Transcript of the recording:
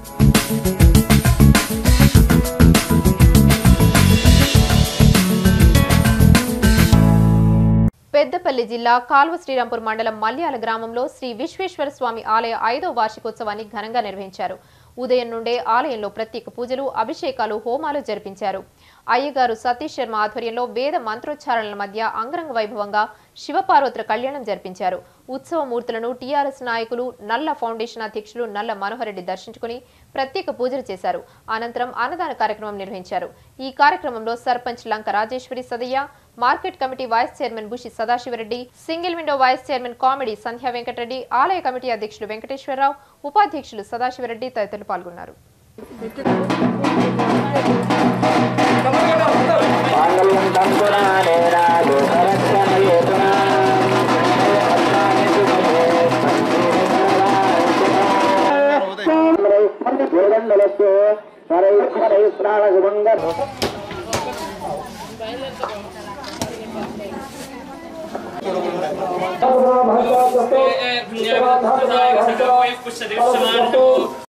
పెద్దపల్లి జిల్లా కాల్వ శ్రీరాంపూర్ మండలం మల్యాల గ్రామంలో శ్రీ విశ్వేశ్వర స్వామి ఆలయ ఐదో వార్షికోత్సవాన్ని ఘనంగా నిర్వహించారు ఉదయం నుండే ఆలయంలో ప్రత్యేక పూజలు అభిషేకాలు హోమాలు జరిపించారు అయ్యగారు సతీష్ శర్మ ఆధ్వర్యంలో వేద మంత్రోచ్చారణల మధ్య అంగరంగ వైభవంగా శివపార్వతుల కళ్యాణం జరిపించారు ఉత్సవమూర్తులను టీఆర్ఎస్ నాయకులు నల్ల ఫౌండేషన్ అధ్యక్షులు నల్ల మనోహర్ రెడ్డి దర్శించుకుని ప్రత్యేక పూజలు చేశారు అనంతరం అన్నదాన కార్యక్రమం నిర్వహించారు ఈ కార్యక్రమంలో sarpanch Lanka Rajeshwari Sadayya market committee vice chairman Bushi Sadashivareddy single window vice chairman కామెడీ సంధ్యా వెంకటరెడ్డి ఆలయ కమిటీ అధ్యక్షులు వెంకటేశ్వరరావు ఉపాధ్యక్షులు సదాశివరెడ్డి తదితరులు పాల్గొన్నారు మాంగళ్యం తంతునానే రాజు భరత్కమయేతునా మంది సరై సరై ప్రాణ సుమంగళ పుణ్యాభివృద్ధిదాయక సకల పుష్ప